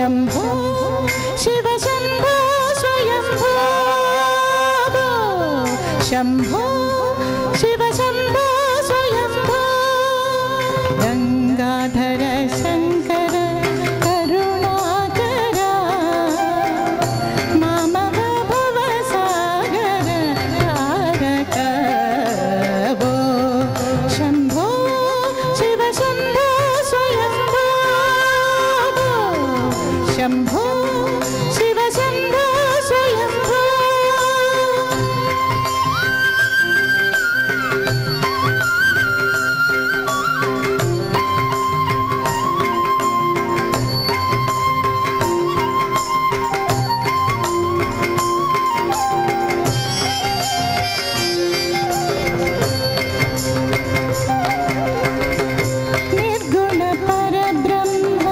शम्भो शिव शम्भो स्वयम्भो शम्भो शिव शम्भो स्वयम्भो गङ्गाधर शङ्कर करुणाकर मामव भवसागर तारक वो शम्भो शिव शम्भो स्वयम्भो शम्भो शिव शम्भो स्वयम्भो निर्गुण परब्रह्म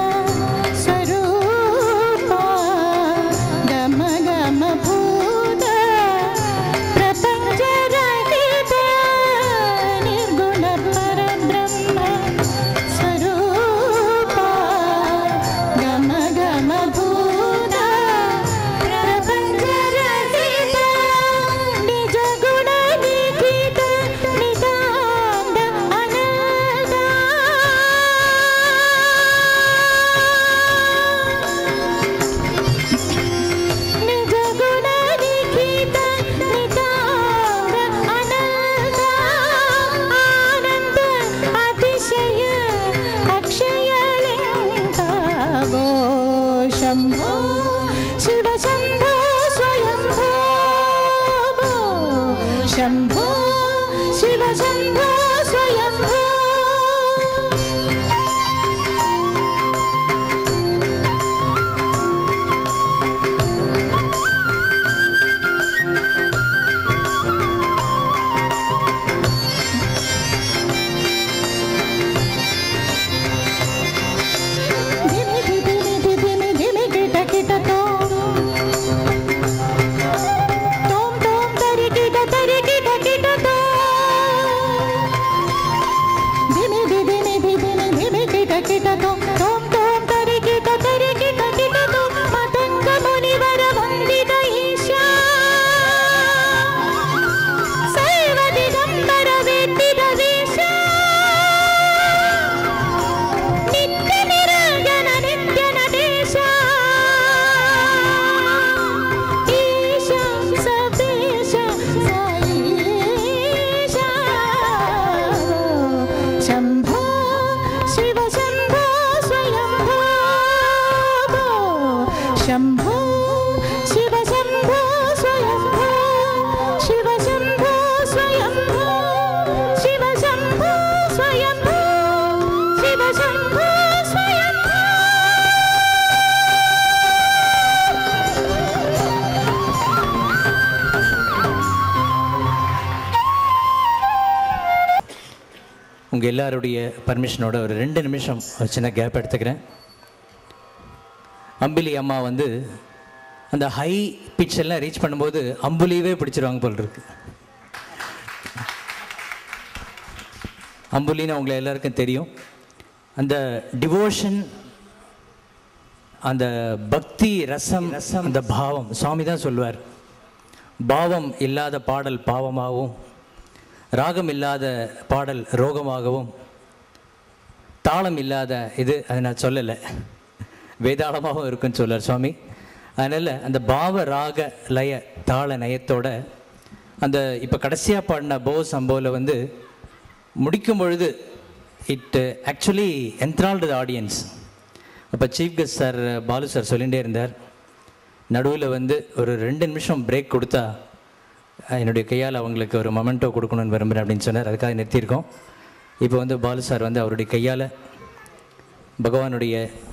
स्वरूपा गम गम भूत प्रपञ्चरहित निर्गुण परब्रह्म स्वरूपा गम गम भूत प्रपञ्चरहित निज गुण निखित नितान्त अनन्ता निज गुण निखित नितान्त अनन्त आनन्द अतिशय अक्षयलिङ्गा वो शम्भो शिव शम्भो स्वयम्भो वो शम्भो शिव शम्भो स्वयम्भो धिमि धिमि धिमि धिमि किट किट तोम तोम तोम तरि किट तरि किट किट तोम धिमि धिमि धिमि धिमि किट किट तोम तोम तोम तरि किट तरि किट किट तोम मतङ्ग मुनिवर वन्दित ईशा सैव दिगम्बर वेत्तिद वेशा नित्य निरञ्जन नित्य नटेश ईश सतेश साईश शम्भो शिव शम्भो स्वयम्भो शम्भो शिव शम्भो स्वयम्भो शिव शम्भो स्वयम्भो शिव शम्भो स्वयम्भो शिव शम्भो स्वयम्भो உங்கள் எல்லாருடைய பர்மிஷனோட ஒரு ரெண்டு நிமிஷம் ஒரு சின்ன கேப் எடுத்துக்கிறேன் அம்பிலி அம்மா வந்து அந்த ஹை பிட்ச் எல்லாம் ரீச் பண்ணும்போது அம்புலியவே பிடிச்சிருவாங்க போல் இருக்கு அம்புலின்னு உங்களை எல்லாருக்கும் தெரியும் அந்த டிவோஷன் அந்த பக்தி ரசம் ரசம் அந்த பாவம் சுவாமி தான் சொல்லுவார் பாவம் இல்லாத பாடல் பாவமாகவும் ராகம் இல்லாத பாடல் ரோகமாகவும் தாளம் இல்லாத இது அதை நான் சொல்லலை வேதாளமாகவும் இருக்குன்னு சொல்லார் சுவாமி அதனால் அந்த பாவ ராக லய தாள நயத்தோட அந்த இப்போ கடைசியாக பாடின போ சம்போவில் வந்து முடிக்கும் பொழுது இட் ஆக்சுவலி என்த்ரால்டு ஆடியன்ஸ் அப்போ chief guest sir Balu sir சொல்லிகிட்டே இருந்தார் நடுவில் வந்து ஒரு ரெண்டு நிமிஷம் பிரேக் கொடுத்தா அஹ், என்னுடைய கையால் அவங்களுக்கு ஒரு மொமெண்டோ கொடுக்கணும்னு விரும்புகிறேன் அப்படின்னு சொன்னார் அதுக்காக நிறுத்தியிருக்கோம் இப்போ வந்து பாலு சார் வந்து அவருடைய கையால் பகவானுடைய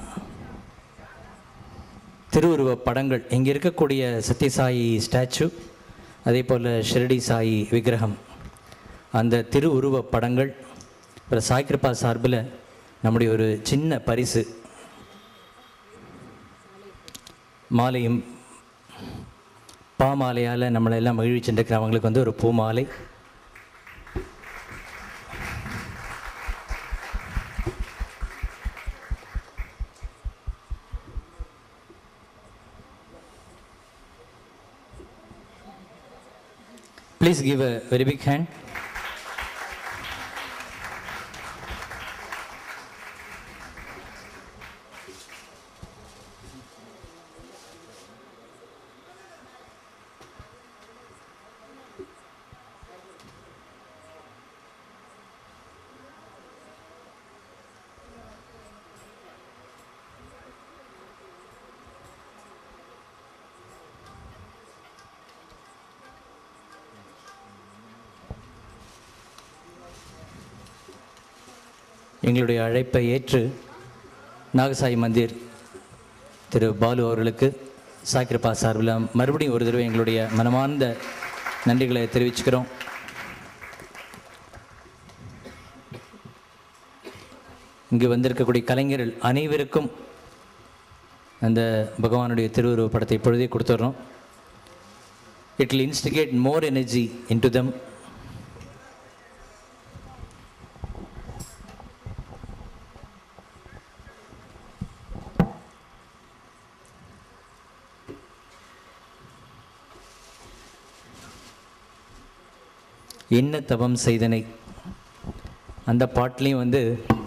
திருவுருவ படங்கள் இங்கே இருக்கக்கூடிய சத்யசாயி ஸ்டாச்சு அதே போல் ஷிரடி சாயி விக்கிரகம் அந்த திருவுருவ படங்கள் அப்புறம் சாய் கிருபா சார்பில் நம்முடைய ஒரு சின்ன பரிசு மாலையும் பாமாலையால் நம்மளை எல்லாம் மகிழ்விச்சுருக்கிறவங்களுக்கு வந்து ஒரு பூ மாலை Please give a very big hand. எங்களுடைய அழைப்பை ஏற்று நாகசாயி மந்திர் திரு பாலு அவர்களுக்கு சாக்கிரப்பா சார்பில் மறுபடியும் ஒரு தடவை எங்களுடைய மனமார்ந்த நன்றிகளை தெரிவிச்சுக்கிறோம் இங்கு வந்திருக்கக்கூடிய கலைஞர்கள் அனைவருக்கும் அந்த பகவானுடைய திருவுருவ படத்தை இப்பொழுதே கொடுத்துட்றோம் it will instigate more energy into them என்ன தவம் செய்தனை அந்த பாட்டுலேயும் வந்து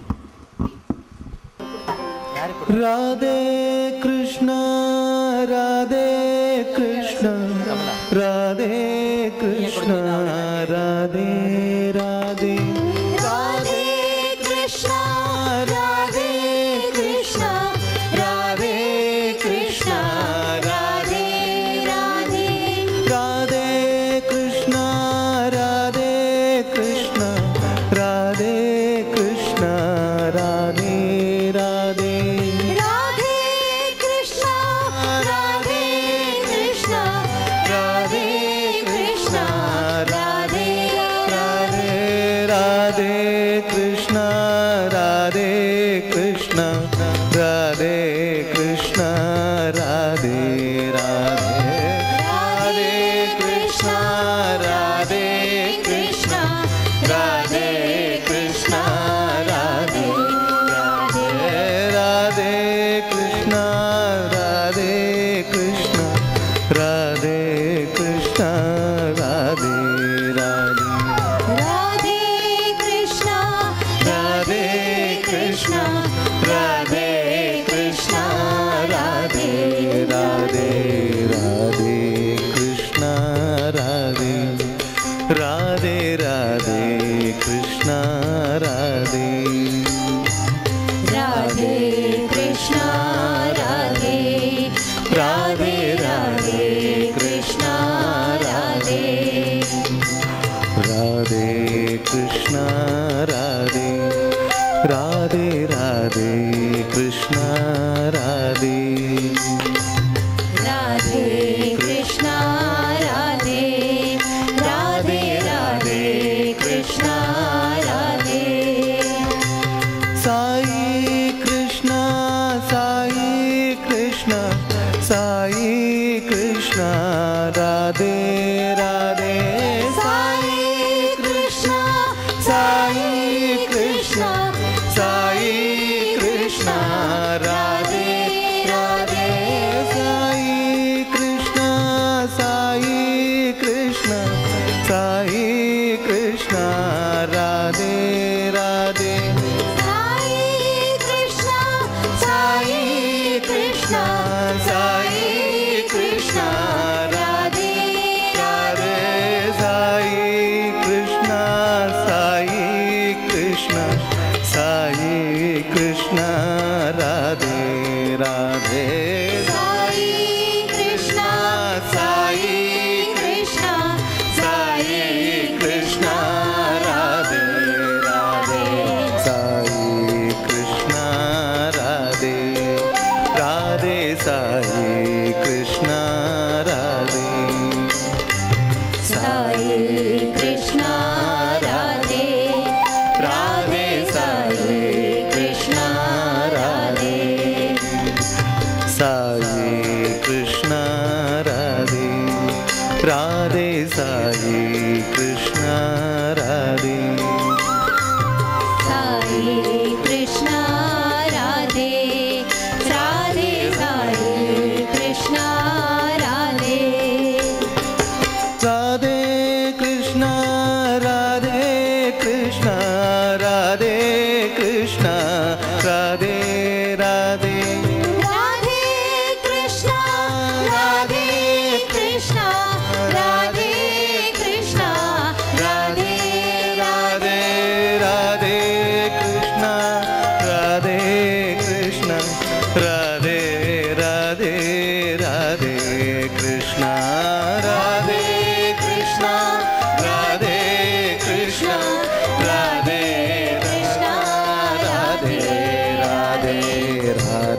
राधे कृष्ण राधे कृष्ण राधे कृष्ण राधे राधे राधे कृष्णा राधे कृष्णा राधे कृष्णा राधे राधे राधे कृष्ण राधे कृष्ण राधे कृष्ण राधे राधे राधे कृष्णा राधे कृष्णा राधे कृष्णा राधे राधे राधे कृष्ण राधे कृष्ण राधे कृष्ण राधे राधे राधे कृष्ण राधे कृष्ण राधे कृष्ण राधे राधे कृष्ण राधे कृष्ण राधे कृष्ण राधे राधे राधे कृष्णा राधे कृष्ण राधे कृष्ण राधे राधे राधे कृष्ण राधे राधे राधे कृष्ण राधे राधे कृष्णा राधे राधे राधे कृष्णा राधे राधे कृष्ण राधे राधे राधे कृष्ण राधे राधे कृष्णा राधे राधे राधे कृष्णा राधे साई कृष्ण साई कृष्ण साई कृष्ण राधे राधे साई कृष्णा साई कृष्ण साई कृष्ण राधे राधे साई कृष्ण साई कृष्ण साई कृष्ण राधे राधे साई कृष्णा साई कृष्णा साई कृष्ण राधे राधे साई कृष्ण साई कृष्ण साई कृष्ण राधे राधे साई कृष्णा साई कृष्णा साई कृष्ण राधे राधे साई कृष्ण राधे राधे साई कृष्ण राधे साई कृष्णा राधे राधे साई कृष्णा राधे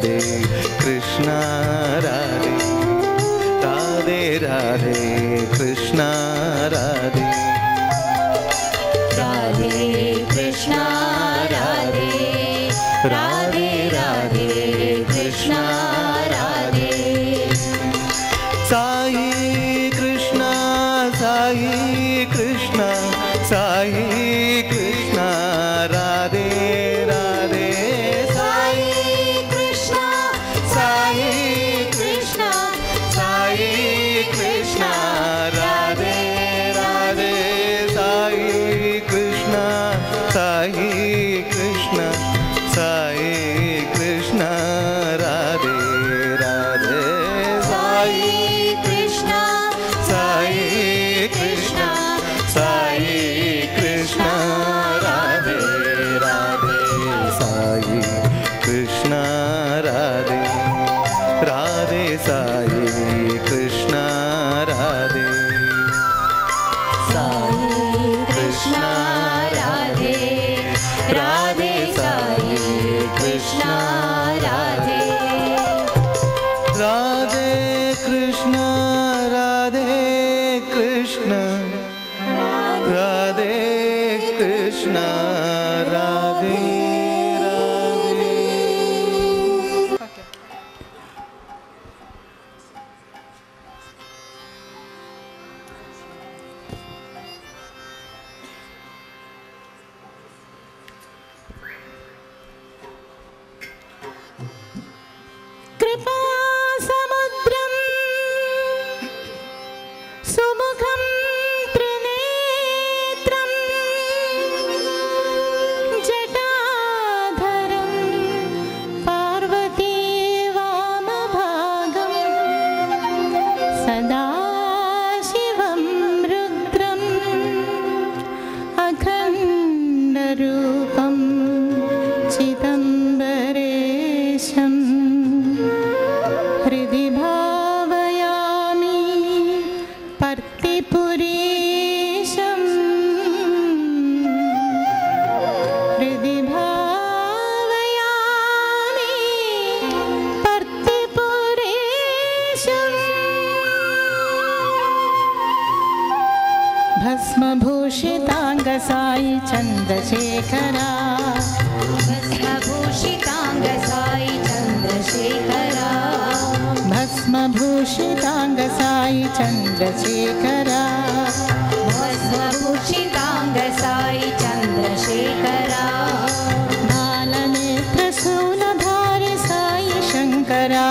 राधे कृष्णा राधे राधे राधे कृष्णा राधे राधे कृष्णा राधे राधे राधे कृष्णा राधे साई कृष्णा साई कृष्णा साई कृष्णा राधे राधे साई कृष्णा साई कृष्णा साई कृष्णा राधे राधे साई कृष्णा साई कृष्णा साई कृष्णा राधे राधे साई कृष्णा साई कृष्णा साई कृष्णा राधे राधे साई कृष्णा राधे राधे साई कृष्णा राधे साई कृष्णा राधे राधे साई कृष्णा राधे राधे कृष्ण राधे कृष्ण राधे कृष्ण राधे राधे कृपा समुद्रम् सुमुखं त्रिनेत्रम् जटाधरं पार्वती वामभागं सदा शिवं रुद्रम् अखण्डरूपं चिदम्बरेशम् हृदि भावयामि पर्तिपुरीशम् हृदि भावयामि पर्तिपुरीशम् भस्मभूषिताङ्गसायि चन्द्रशेखरा भस्मभूषिताङ्गसायि चन्द्रशेखरा भस्मभूषिताङ्गसायि चन्द्रशेखरा भस्मभूषिताङ्गसायि चन्द्रशेखरा बालनेत्रशूलधारि सायि शङ्करा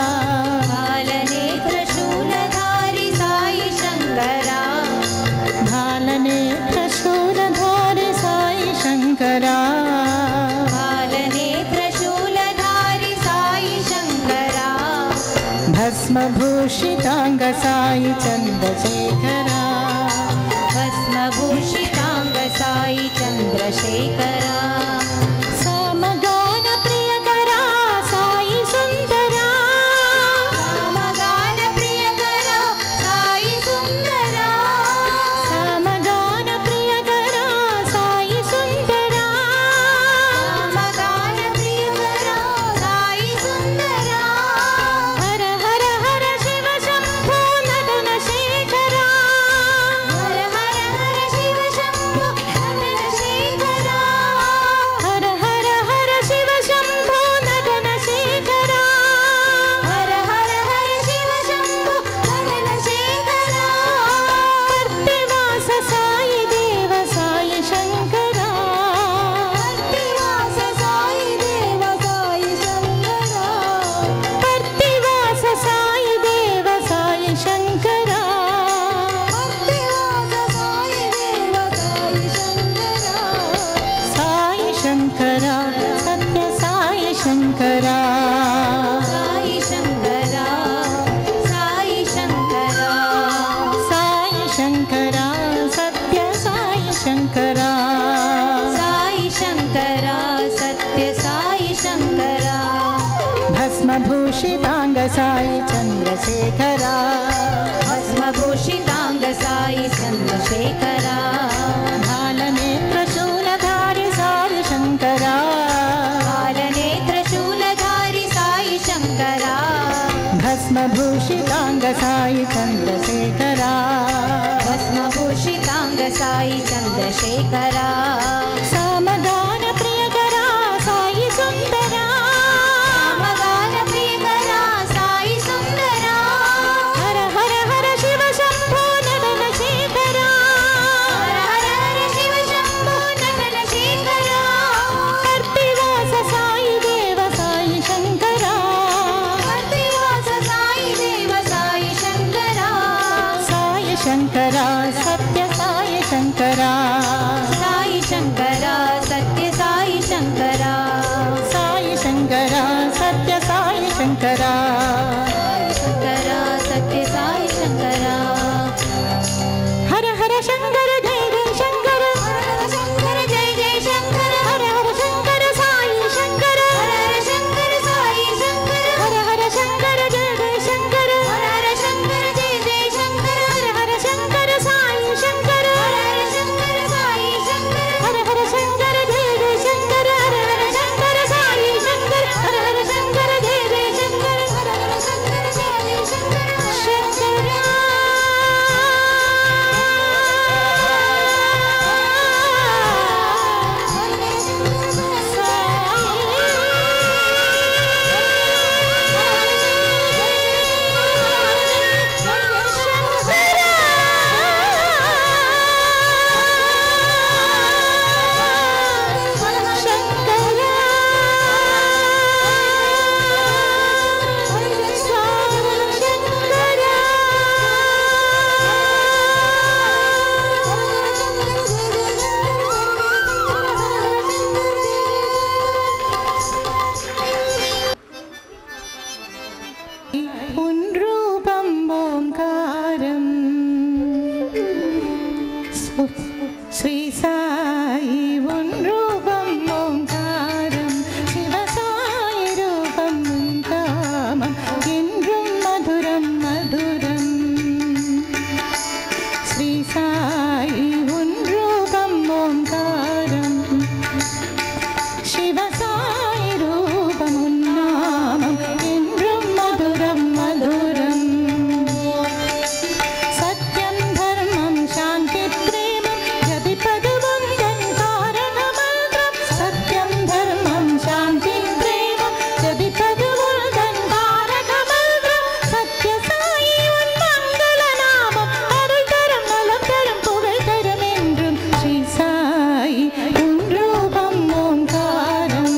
बालनेत्रशूलधारि सायि शङ्करा बालनेत्रशूलधारि सायि शङ्करा बालनेत्रशूलधारि सायि शङ्करा भस्मभूषिताङ्गसायि चन्द्रशेखरा भस्मभूषिताङ्गसायि चन्द्रशेखरा सामगानप्रियकरा सायि सुन्दरा रामगानप्रियकरा सायि सुन्दरा सामगानप्रियकरा सायि सुन्दरा रामगानप्रियकरा सायि सुन्दरा हर हर हर शिव शम्भो नटनशेखरा हर हर हर शिव शम्भो नटनशेखरा हर हर हर शिव शम्भो नटनशेखरा हर हर हर शिव शम्भो नटनशेखरा कर्तिवास साई देव साई शङ्करा कर्तिवास साई देव साई शङ्करा कर्तिवास साई देव साई शङ्करा कर्तिवास साई देव साई शङ्करा साई शङ्करा सत्य साई शङ्करा साई शङ्करा साई शङ्करा साई शङ्करा सत्य साई शङ्करा साई शङ्करा सत्य साई शङ्करा भस्मभूषिताङ्ग साई चन्द्रशेखरा भस्मभूषिताङ्ग साई चन्द्रशेखरा भालनेत्रशूलधारि साई शङ्करा बालनेत्रशूलधारि साई భస్మభూషితాంగ సాయి చంద్రశేఖరా భస్మభూషితాంగ సాయి చంద్రశేఖరా సామగాన ప్రియకరా సాయి సుందరా రామగాన ప్రియకరా సాయి సుందరా హర హర హర శివ శంభో నదన శేఖరా హర హర హర శివ శంభో నటన శేఖరా కర్తివాస సాయి దేవ సాయి శంకరా కర్తివాస సాయి దేవ సాయి శంకరా సాయి శంకరా సత్య సాయి శంకరా సాయి శంకరా సత్య సాయి శంకరా సాయి శంకరా సత్య సాయి శంకరా శంకరా సత్య సాయి శంకరా హర హర శంకర జయ జయ శంకర హర హర శంకర జయ జయ శంకర హర హర శంకర సాయి శంకర హర హర శంకర సాయి శంకర హర హర శంకర జయ జయ శంకర హర హర శంకర జయ జయ శంకర హర హర శంకర సాయి శంకర హర హర శంకర సాయి శంకర హర హర శంకర జయ జయ శంకర హర హర శంకర సాయి శంకర హర హర శంకర జయ జయ శంకర హర హర శంకర జయ జయ శంకర உன் ரூபம் ஓங்காரம் சு- ஸ்ரீ சாயி உன் ரூபம் ஓங்காரம் சிவசாயி ரூபம் உன் காமம் என்றும் மதுரம் மதுரம் ஸ்ரீ சாயி உன் ரூபம் ஓங்காரம் சிவசாய் ரூபம் உன்னாமம் என்றும் மதுரம் மதுரம் சத்யம் தர்மம் சாந்தி பிரேமம் ஜபிப்பது உந்தன் காரண மந்திரம் சத்யம் தர்மம் சாந்தி பிரேமம் ஜபிப்பது உந்தன் காரண மந்திரம் சத்ய சாயி உன் மங்கள நாமம் அருள் தரும் நலம் தரும் புகழ் தரும் என்றும் ஸ்ரீ சாயி உன் ரூபம் ஓங்காரம்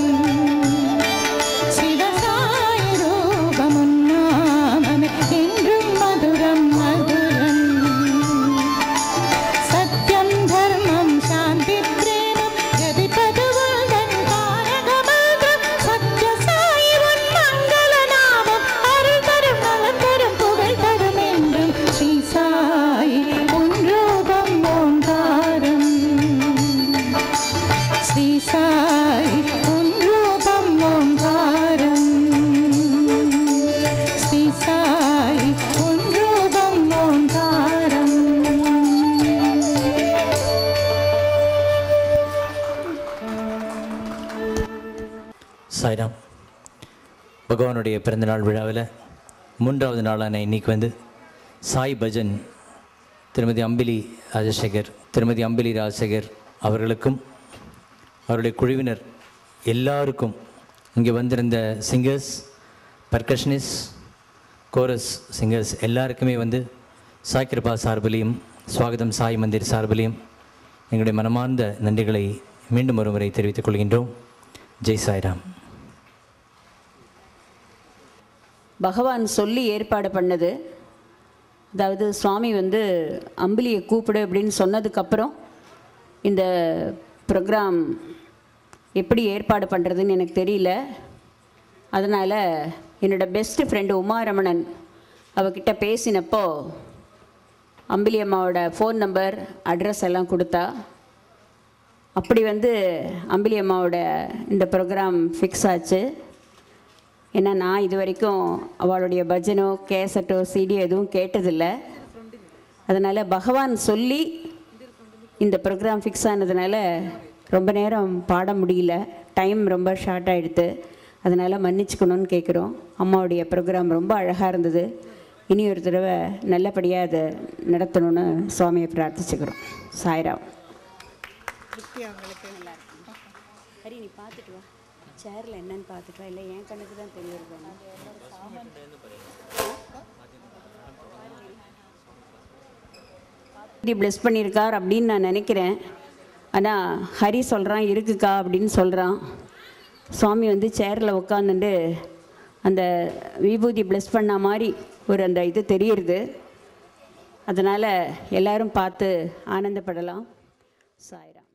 சிவசாயி ரூபம் உன்னாமமே என்றும் மதுரம் மதுரம் சத்யம் தர்மம் சாந்தி பிரேமம் ஜபிப்பது உந்தன் தாரக மந்திரம் சத்ய சாயி உன் மங்கள நாமம் அருள் தரும் நலம் தரும் புகழ் தரும் என்றும் ஸ்ரீ சாயி உன் ரூபம் ஓங்காரம் ஸ்ரீ சாயி உன் ரூபம் ஓங்காரம் ஸ்ரீ சாயி உன் ரூபம் ஓங்காரம் சாய்ராம் பகவானுடைய பிறந்தநாள் விழாவில் மூன்றாவது நாளான இன்னைக்கு வந்து சாய் பஜன் திருமதி அம்பிலி ராஜசேகர் திருமதி அம்பிலி ராஜசேகர் அவர்களுக்கும் அவருடைய குழுவினர் எல்லாருக்கும் இங்கே வந்திருந்த சிங்கர்ஸ் பர்கஷனிஸ் கோரஸ் சிங்கர்ஸ் எல்லாருக்குமே வந்து சாய் கிருபா சார்பிலையும் ஸ்வாகதம் சாய் மந்திர் சார்பிலையும் எங்களுடைய மனமார்ந்த நன்றிகளை மீண்டும் ஒருமுறை தெரிவித்துக் கொள்கின்றோம் ஜெய் சாய்ராம் பகவான் சொல்லி ஏற்பாடு பண்ணது அதாவது சுவாமி வந்து அம்பிலியை கூப்பிடு அப்படின்னு சொன்னதுக்கப்புறம் இந்த ப்ரோக்ராம் எப்படி ஏற்பாடு பண்ணுறதுன்னு எனக்கு தெரியல அதனால் என்னோட பெஸ்ட் ஃப்ரெண்டு உமாரமணன் அவகிட்ட பேசினப்போ அம்பிலி அம்மாவோட ஃபோன் நம்பர் அட்ரஸ் எல்லாம் கொடுத்தா அப்படி வந்து அம்பிலி அம்மாவோட இந்த ப்ரோக்ராம் ஃபிக்ஸ் ஆச்சு ஏன்னா நான் இது வரைக்கும் அவளுடைய பஜனோ கேசட்டோ சிடி எதுவும் கேட்டதில்லை அதனால் பகவான் சொல்லி இந்த ப்ரோக்ராம் ஃபிக்ஸ் ஆனதுனால ரொம்ப நேரம் பாட முடியல டைம் ரொம்ப ஷார்ட் ஆகிடுது அதனால் மன்னிச்சுக்கணும்னு கேட்குறோம் அம்மாவுடைய ப்ரோக்ராம் ரொம்ப அழகாக இருந்தது இனி ஒரு தடவை நல்லபடியாக அதை நடத்தணும்னு சுவாமியை பிரார்த்திச்சுக்கிறோம் சாய்ராம் ஹரி நீ பார்த்துட்டு வா சேரில் என்னன்னு பார்த்துட்டு வா இல்லை என் கண்ணுக்கு தான் தெரியுது இப்படி ப்ளெஸ் பண்ணியிருக்கார் அப்படின்னு நான் நினைக்கிறேன் ஆனால் ஹரி சொல்கிறான் இருக்குக்கா அப்படின்னு சொல்கிறான் சுவாமி வந்து சேரில் உட்காந்துட்டு அந்த விபூதி ப்ளெஸ் பண்ண மாதிரி ஒரு அந்த இது தெரியுது அதனால் எல்லாரும் பார்த்து ஆனந்தப்படலாம் சாய்ராம்